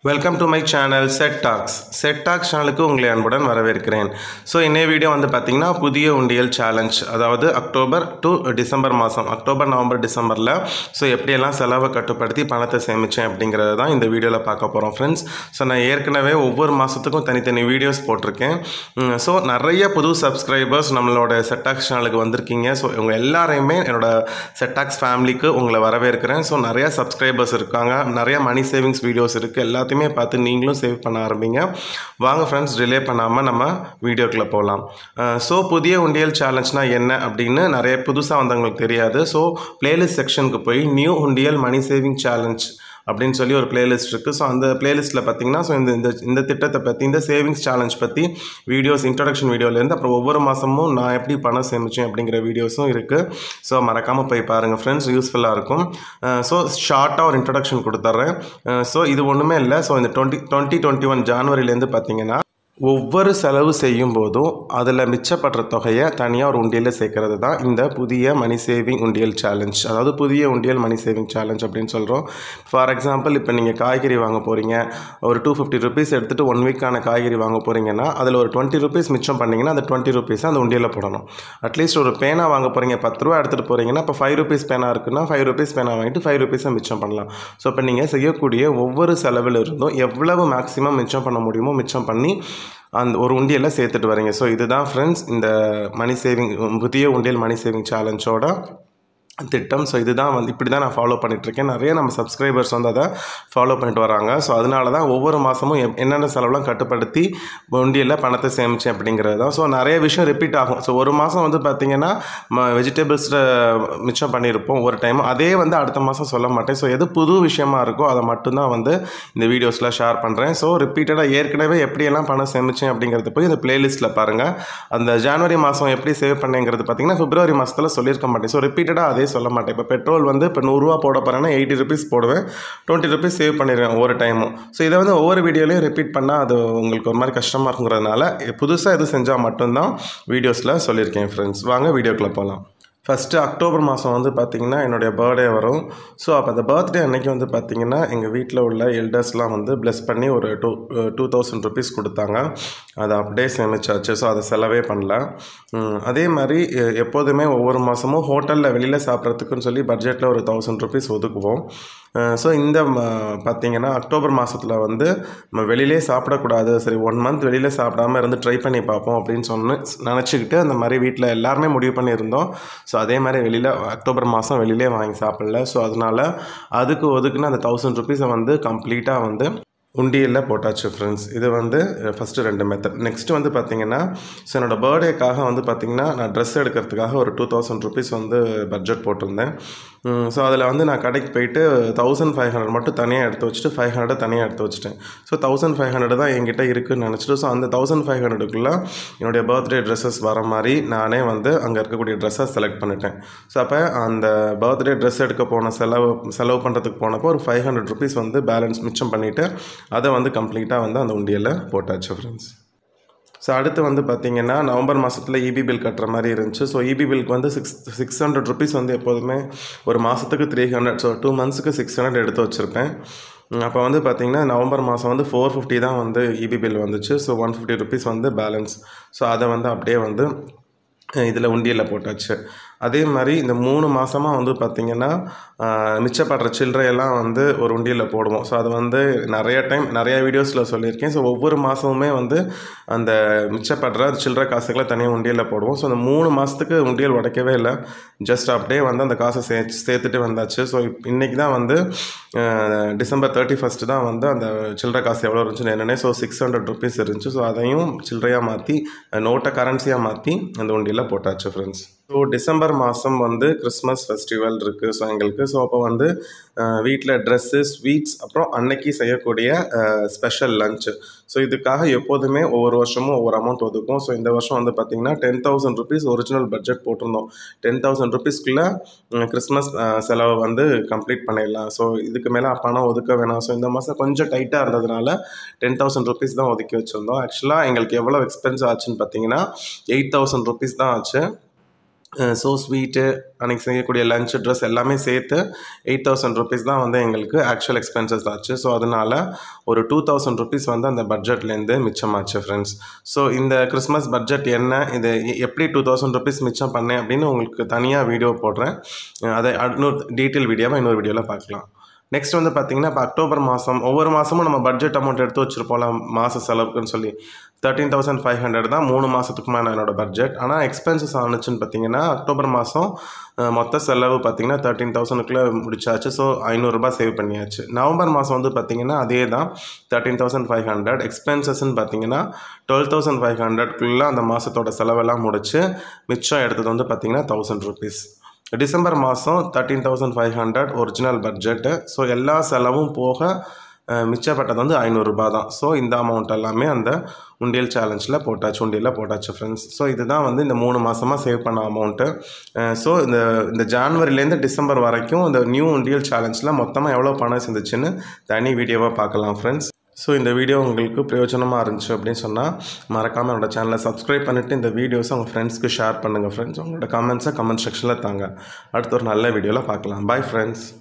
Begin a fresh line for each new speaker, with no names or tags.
welcome to my channel set talks set talks சேனலுக்கு உங்களை அன்புடன் வரவேற்கிறேன் ஸோ இன்னைய வீடியோ வந்து பார்த்தீங்கன்னா புதிய உண்டியல் சேலஞ்ச் அதாவது அக்டோபர் டு டிசம்பர் மாதம் அக்டோபர் நவம்பர் டிசம்பரில் ஸோ எப்படியெல்லாம் செலவை கட்டுப்படுத்தி பணத்தை சேமித்தேன் அப்படிங்கிறது தான் இந்த வீடியோவில் பார்க்க போகிறோம் ஃப்ரெண்ட்ஸ் ஸோ நான் ஏற்கனவே ஒவ்வொரு மாதத்துக்கும் தனித்தனி வீடியோஸ் போட்டிருக்கேன் ஸோ நிறைய புது சப்ஸ்கிரைபர்ஸ் நம்மளோட செட்டாக்ஸ் சேனலுக்கு வந்திருக்கீங்க ஸோ இவங்க எல்லாரையுமே என்னோட செட்டாக்ஸ் ஃபேமிலிக்கு உங்களை வரவேற்கிறேன் ஸோ நிறைய சப்ஸ்கிரைபர்ஸ் இருக்காங்க நிறைய மணி சேவிங்ஸ் வீடியோஸ் இருக்குது எல்லாத்தையுமே பார்த்து நீங்களும் சேவ் பண்ண ஆரம்பிங்க வாங்க ஃப்ரெண்ட்ஸ் டிலே பண்ணாமல் நம்ம வீடியோக்குள்ளே போகலாம் ஸோ புதிய உண்டியல் சேலஞ்ச்னா என்ன அப்படின்னு நிறைய புதுசாக வந்தவங்களுக்கு தெரியாது ஸோ பிளேலிஸ்ட் செக்ஷனுக்கு போய் நியூ உண்டியல் மணி சேவிங் சேலஞ்ச் அப்படின்னு சொல்லி ஒரு பிளேலிஸ்ட் இருக்குது ஸோ அந்த பிளேலிஸ்ட்டில் பார்த்தீங்கன்னா ஸோ இந்த இந்த இந்த திட்டத்தை பற்றி இந்த சேவிங்ஸ் சேலஞ்ச் பற்றி வீடியோஸ் இன்ட்ரடக்ஷன் வீடியோலேருந்து அப்புறம் ஒவ்வொரு மாதமும் நான் எப்படி பணம் சேமித்தேன் அப்படிங்கிற வீடியோஸும் இருக்குது ஸோ மறக்காமல் போய் பாருங்கள் ஃப்ரெண்ட்ஸ் யூஸ்ஃபுல்லாக இருக்கும் ஸோ ஷார்ட்டாக ஒரு இன்ட்ரடக்ஷன் கொடுத்துட்றேன் ஸோ இது ஒன்றுமே இல்லை ஸோ இந்த டுவெண்ட்டி டுவெண்ட்டி டுவெண்ட்டி ஒன் ஜான்வரிலேருந்து பார்த்தீங்கன்னா ஒவ்வொரு செலவு செய்யும் போதும் அதில் மிச்சப்படுற தொகையை தனியாக ஒரு உண்டியலில் சேர்க்கறது தான் இந்த புதிய மணி சேவிங் உண்டியல் சேலஞ்ச் அதாவது புதிய உண்டியல் மணி சேவிங் சேலஞ்ச் அப்படின்னு சொல்கிறோம் ஃபார் எக்ஸாம்பிள் இப்போ நீங்கள் காய்கறி வாங்க போகிறீங்க ஒரு டூ ஃபிஃப்டி ருபீஸ் எடுத்துகிட்டு ஒன் வீக்கான காய்கறி வாங்க போகிறீங்கன்னா அதில் ஒரு டுவெண்ட்டி ருபீஸ் மிச்சம் பண்ணிங்கன்னா அந்த டுவெண்ட்டி ருபீஸை அந்த உண்டியலில் போடணும் அட்லீஸ்ட் ஒரு பேனா வாங்க போகிறீங்க பத்து ரூபா எடுத்துகிட்டு போகிறீங்கன்னா இப்போ ஃபைவ் ருபீஸ் பேனா இருக்குன்னா ஃபைவ் ருபீஸ் பேனா வாங்கிட்டு ஃபைவ் ருபீஸை மிச்சம் பண்ணலாம் ஸோ இப்போ நீங்கள் செய்யக்கூடிய ஒவ்வொரு செலவில் இருந்தும் எவ்வளவு மேக்ஸிமம் மிச்சம் பண்ண முடியுமோ மிச்சம் பண்ணி அந்த ஒரு உண்டியலில் சேர்த்துட்டு வரீங்க ஸோ இதுதான் ஃப்ரெண்ட்ஸ் இந்த மணி சேவிங் புதிய உண்டியல் மணி சேவிங் சேலஞ்சோட திட்டம் ஸோ இதுதான் வந்து இப்படி தான் நான் ஃபாலோ பண்ணிகிட்ருக்கேன் நிறைய நம்ம சப்ஸ்கிரைபர்ஸ் வந்து அதை ஃபாலோ பண்ணிட்டு வராங்க ஸோ அதனால தான் ஒவ்வொரு மாதமும் எப் என்னென்ன செலவுலாம் கட்டுப்படுத்தி உண்டியலில் பணத்தை சேமித்தேன் அப்படிங்கிறது தான் ஸோ நிறைய விஷயம் ரிப்பீட் ஆகும் ஸோ ஒரு மாதம் வந்து பார்த்திங்கன்னா வெஜிடபிள்ஸில் மிச்சம் பண்ணியிருப்போம் ஒரு டைம் அதே வந்து அடுத்த மாதம் சொல்ல மாட்டேன் ஸோ எது புது விஷயமா இருக்கோ அதை மட்டும்தான் வந்து இந்த வீடியோஸில் ஷேர் பண்ணுறேன் ஸோ ரிப்பீட்டடாக ஏற்கனவே எப்படியெல்லாம் பணம் சேமித்தேன் அப்படிங்கிறது போய் இந்த பிளேலிஸ்ட்டில் பாருங்கள் அந்த ஜனவரி மாதம் எப்படி சேவ் பண்ணேங்கிறது பார்த்திங்கன்னா பிப்ரவரி மாதத்தில் சொல்லியிருக்க மாட்டேன் ஸோ ரிப்பீட்டடாக அதே சொல்ல மாட்டேன் இப்போ பெட்ரோல் வந்து இப்போ நூறுரூவா போட போகிறேன்னா எயிட்டி ருபீஸ் போடுவேன் டுவெண்ட்டி ருபீஸ் சேவ் பண்ணிடுவேன் ஒவ்வொரு டைமும் ஸோ இதை வந்து ஒவ்வொரு வீடியோலையும் ரிப்பீட் பண்ணால் அது உங்களுக்கு ஒரு மாதிரி கஷ்டமாக இருக்குங்கிறதுனால புதுசாக எது செஞ்சால் மட்டும்தான் வீடியோஸில் சொல்லியிருக்கேன் ஃப்ரெண்ட்ஸ் வாங்க வீடியோக்குள்ளே போகலாம் ஃபஸ்ட்டு அக்டோபர் மாதம் வந்து பார்த்திங்கன்னா என்னுடைய பர்த்டே வரும் ஸோ அப்போ அந்த பர்த்டே அன்னைக்கு வந்து பார்த்திங்கன்னா எங்கள் வீட்டில் உள்ள எல்டர்ஸ்லாம் வந்து ப்ளஸ் பண்ணி ஒரு டூ டூ தௌசண்ட் ருபீஸ் கொடுத்தாங்க அதை அப்படியே சேமிச்சாச்சு ஸோ அதை செலவே பண்ணல அதே மாதிரி எப்போதுமே ஒவ்வொரு மாதமும் ஹோட்டலில் வெளியில் சாப்பிட்றதுக்குன்னு சொல்லி பட்ஜெட்டில் ஒரு தௌசண்ட் ருபீஸ் ஒதுக்குவோம் ஸோ இந்த பார்த்திங்கன்னா அக்டோபர் மாதத்தில் வந்து நம்ம வெளியிலே சாப்பிடக்கூடாது சரி ஒன் மந்த் வெளியில் சாப்பிடாமல் இருந்து ட்ரை பண்ணி பார்ப்போம் அப்படின்னு சொன்னு நினச்சிக்கிட்டு அந்த மாதிரி வீட்டில் எல்லாருமே முடிவு பண்ணியிருந்தோம் ஸோ அதே மாதிரி வெளியில் அக்டோபர் மாதம் வெளியிலே வாங்கி சாப்பிடல ஸோ அதனால் அதுக்கு ஒதுக்குன்னு அந்த தௌசண்ட் ருபீஸை வந்து கம்ப்ளீட்டாக வந்து உண்டியலில் போட்டாச்சு ஃப்ரெண்ட்ஸ் இது வந்து ஃபஸ்ட்டு ரெண்டு மெத்தட் நெக்ஸ்ட்டு வந்து பார்த்திங்கன்னா ஸோ என்னோடய பர்த்டேக்காக வந்து பார்த்திங்கன்னா நான் ட்ரெஸ் எடுக்கிறதுக்காக ஒரு டூ தௌசண்ட் ருபீஸ் வந்து பட்ஜெட் போட்டிருந்தேன் ஸோ அதில் வந்து நான் கடைக்கு போயிட்டு தௌசண்ட் ஃபைவ் ஹண்ட்ரட் மட்டும் தனியாக எடுத்து வச்சுட்டு ஃபைவ் ஹண்ட்ரட் தனியாக எடுத்து வச்சுட்டேன் ஸோ தௌசண்ட் ஃபைவ் ஹண்ட்ரட் தான் என்கிட்ட இருக்குதுன்னு நினச்சிட்டு ஸோ அந்த தௌசண்ட் ஃபைவ் ஹண்ட்ரடுக்குள்ளே என்னுடைய பர்த்டே ட்ரெஸ்ஸஸ் வர மாதிரி நானே வந்து அங்கே இருக்கக்கூடிய ட்ரெஸ்ஸஸ் செலக்ட் பண்ணிட்டேன் ஸோ அப்போ அந்த பர்த்டே ட்ரெஸ் எடுக்க போன செலவு செலவு பண்ணுறதுக்கு போனப்போ ஒரு ஃபைவ் ஹண்ட்ரட் ருபீஸ் வந்து பேலன்ஸ் மிச்சம் பண்ணிவிட்டு அதை வந்து கம்ப்ளீட்டாக வந்து அந்த உண்டியலில் போட்டாச்சு ஃப்ரெண்ட்ஸ் ஸோ அடுத்து வந்து பார்த்திங்கன்னா நவம்பர் மாதத்தில் இபி பில் கட்டுற மாதிரி இருந்துச்சு ஸோ இபி பில்க்கு வந்து சிக்ஸ் சிக்ஸ் ஹண்ட்ரட் ருபீஸ் வந்து எப்போதுமே ஒரு மாதத்துக்கு த்ரீ ஹண்ட்ரட் ஸோ டூ மந்த்ஸுக்கு சிக்ஸ் ஹண்ட்ரட் எடுத்து வச்சுருப்பேன் அப்போ வந்து பார்த்திங்கன்னா நவம்பர் மாதம் வந்து ஃபோர் ஃபிஃப்டி தான் வந்து இபி பில் வந்துச்சு ஸோ ஒன் ஃபிஃப்டி ருபீஸ் வந்து பேலன்ஸ் ஸோ அதை வந்து அப்படியே வந்து இதில் உண்டியலில் போட்டாச்சு அதே மாதிரி இந்த மூணு மாதமாக வந்து பார்த்திங்கன்னா மிச்சப்படுற சில்லறையெல்லாம் வந்து ஒரு உண்டியலில் போடுவோம் ஸோ அது வந்து நிறைய டைம் நிறைய வீடியோஸில் சொல்லியிருக்கேன் ஸோ ஒவ்வொரு மாதமுமே வந்து அந்த மிச்சப்படுற சில்லறை காசுகளை தனியாக உண்டியலில் போடுவோம் ஸோ அந்த மூணு மாதத்துக்கு உண்டியல் உடைக்கவே இல்லை ஜஸ்ட் அப்படியே வந்து அந்த காசை சே சேர்த்துட்டு வந்தாச்சு ஸோ இன்றைக்கி தான் வந்து டிசம்பர் தேர்ட்டி ஃபஸ்ட்டு தான் வந்து அந்த சில்லறை காசு எவ்வளோ இருந்துச்சுன்னு என்னென்ன ஸோ சிக்ஸ் ஹண்ட்ரட் ருபீஸ் இருந்துச்சு ஸோ அதையும் சில்லறையாக மாற்றி நோட்டை கரன்சியாக மாற்றி அந்த உண்டியில் போட்டாச்சு ஃப்ரெண்ட்ஸ் ஸோ டிசம்பர் மாதம் வந்து கிறிஸ்மஸ் ஃபெஸ்டிவல் இருக்குது ஸோ எங்களுக்கு ஸோ அப்போ வந்து வீட்டில் ட்ரெஸ்ஸு ஸ்வீட்ஸ் அப்புறம் அன்னைக்கு செய்யக்கூடிய ஸ்பெஷல் லஞ்சு ஸோ இதுக்காக எப்போதுமே ஒவ்வொரு வருஷமும் ஒவ்வொரு அமௌண்ட் ஒதுக்கும் ஸோ இந்த வருஷம் வந்து பார்த்திங்கன்னா ten thousand rupees original budget போட்டிருந்தோம் டென் தௌசண்ட் ருபீஸ்க்குள்ளே கிறிஸ்மஸ் செலவை வந்து கம்ப்ளீட் பண்ணிடலாம் ஸோ இதுக்கு மேலே பணம் ஒதுக்க வேணாம் ஸோ இந்த மாதம் கொஞ்சம் டைட்டாக இருந்ததுனால டென் தௌசண்ட் ருபீஸ் தான் ஒதுக்கி வச்சுருந்தோம் ஆக்சுவலாக எங்களுக்கு எவ்வளோ எக்ஸ்பென்ஸ் ஆச்சுன்னு பார்த்தீங்கன்னா எயிட் தௌசண்ட் ருபீஸ் தான் ஆச்சு ஸோ ஸ்வீட்டு அன்றைக்கி செய்யக்கூடிய லஞ்ச் ட்ரெஸ் எல்லாமே சேர்த்து எயிட் தௌசண்ட் ருபீஸ் தான் வந்து எங்களுக்கு ஆக்சுவல் எக்ஸ்பென்சஸ் ஆச்சு ஸோ அதனால் ஒரு டூ தௌசண்ட் ருபீஸ் வந்து அந்த பட்ஜெட்லேருந்து மிச்சமாச்சு ஃப்ரெண்ட்ஸ் ஸோ இந்த கிறிஸ்மஸ் பட்ஜெட் என்ன இது எ- எப்படி டூ தௌசண்ட் ருபீஸ் மிச்சம் பண்ணேன் அப்படின்னு உங்களுக்கு தனியாக வீடியோ போடுறேன் அஹ் அதை இன்னொரு டீட்டெயில் வீடியோவாக இன்னொரு வீடியோவில் பார்க்கலாம் நெக்ஸ்ட் வந்து பார்த்தீங்கன்னா இப்போ அக்டோபர் மாதம் ஒவ்வொரு மாதமும் நம்ம பட்ஜெட் அமௌண்ட் எடுத்து வச்சுருப்போம்ல மாத செலவுக்குன்னு சொல்லி தேர்ட்டீன் தௌசண்ட் ஃபைவ் ஹண்ட்ரட் தான் மூணு மாதத்துக்கு மேலே என்னோட பட்ஜெட் ஆனால் எக்ஸ்பென்சஸ் ஆனுச்சுன்னு பார்த்தீங்கன்னா அக்டோபர் மாதம் அஹ், மொத்த செலவு பார்த்தீங்கன்னா தேர்ட்டீன் தௌசண்ட்குள்ளே முடிச்சாச்சு ஸோ ஐநூறுரூபா சேவ் பண்ணியாச்சு நவம்பர் மாதம் வந்து பார்த்தீங்கன்னா அதே தான் தேர்ட்டீன் தௌசண்ட் ஃபைவ் ஹண்ட்ரட் எக்ஸ்பென்சஸ்ன்னு பார்த்தீங்கன்னா டுவெல் தௌசண்ட் ஃபைவ் ஹண்ட்ரட்குள்ளே அந்த மாதத்தோட செலவெல்லாம் முடிச்சு மிச்சம் எடுத்தது வந்து பார்த்தீங்கன்னா தௌசண்ட் ருபீஸ் டிசம்பர் மாதம் thirteen thousand five hundred original budget so எல்லா செலவும் போக அஹ், மிச்சப்பட்டது வந்து ஐநூறுரூபா தான் ஸோ இந்த அமௌண்ட் எல்லாமே அந்த உண்டியல் சேலஞ்சில் போட்டாச்சு உண்டியலில் போட்டாச்சு ஃப்ரெண்ட்ஸ் ஸோ இதுதான் வந்து இந்த மூணு மாதமாக சேவ் பண்ண அமௌண்ட்டு ஸோ இந்த இந்த ஜான்வரிலேருந்து டிசம்பர் வரைக்கும் இந்த நியூ உண்டியல் சேலஞ்சில் மொத்தமாக எவ்வளோ பணம் சேர்ந்துச்சுன்னு தனி வீடியோவாக பார்க்கலாம் ஃப்ரெண்ட்ஸ் ஸோ இந்த வீடியோ உங்களுக்கு பிரயோஜனமாக இருந்துச்சு அப்படின்னு சொன்னால் மறக்காமல் என்னோட சேனலை சப்ஸ்கிரைப் பண்ணிவிட்டு இந்த வீடியோஸை உங்கள் ஃப்ரெண்ட்ஸ்க்கு ஷேர் பண்ணுங்கள் ஃப்ரெண்ட்ஸ் உங்களோட கமெண்ட்ஸை கமெண்ட் செக்ஷனில் தாங்க அடுத்த ஒரு நல்ல வீடியோவில் பார்க்கலாம் பை ஃப்ரெண்ட்ஸ்